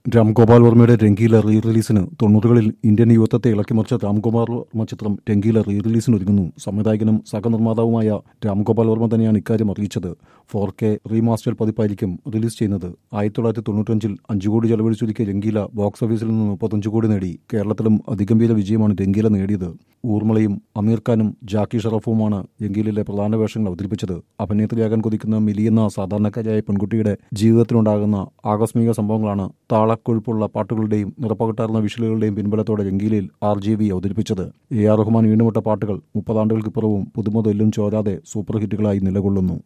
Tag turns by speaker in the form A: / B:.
A: രാംഗോപാൽ വർമ്മയുടെ രംഗീല റീ റിലീസിന് തൊണ്ണൂറുകളിൽ ഇന്ത്യൻ യുവത്വത്തെ ഇളക്കിമറിച്ച രാംഗോപാൽ വർമ്മ ചിത്രം രംഗീല റീ റിലീസിനൊരുങ്ങുന്നു സംവിധായകനും സഹനിർമ്മാതാവുമായ രാംഗോപാൽ വർമ്മ തന്നെയാണ് ഇക്കാര്യം അറിയിച്ചത് ഫോർ കെ റീമാസ്റ്റർ പതിപ്പായിരിക്കും റിലീസ് ചെയ്യുന്നത് ആയിരത്തി തൊള്ളായിരത്തി തൊണ്ണൂറ്റഞ്ചിൽ അഞ്ചു കോടി ചെലവഴിച്ചൊരുക്കിയ രംഗീല ബോക്സ് ഓഫീസിൽ നിന്ന് മുപ്പത്തഞ്ച് കോടി നേടി കേരളത്തിലും അതിഗംഭീര വിജയമാണ് രംഗീല നേടിയത് ഊർമിളയും അമീർ ഖാനും ജാക്കി ഷറഫുമാണ് രംഗീലിലെ പ്രധാന വേഷങ്ങൾ അവതരിപ്പിച്ചത് അഭിനേത്രിയാകാൻ കൊതിക്കുന്ന മിലിയെന്ന സാധാരണക്കാരിയായ പെൺകുട്ടിയുടെ ജീവിതത്തിലുണ്ടാകുന്ന ആകസ്മിക സംഭവങ്ങളാണ് താളക്കൊഴുപ്പുള്ള പാട്ടുകളുടെയും നിറപ്പകട്ടാർന്ന വിഷലുകളുടെയും പിൻബലത്തോടെ രംഗീലയിൽ ആർ ജെ വി അവതരിപ്പിച്ചത് എ ആർ റഹ്മാൻ വീണുവിട്ട പാട്ടുകൾ മുപ്പതാണ്ടുകൾക്കിപ്പുറവും പുതുമ തൊല്ലും ചോരാതെ സൂപ്പർ ഹിറ്റുകളായി നിലകൊള്ളുന്നു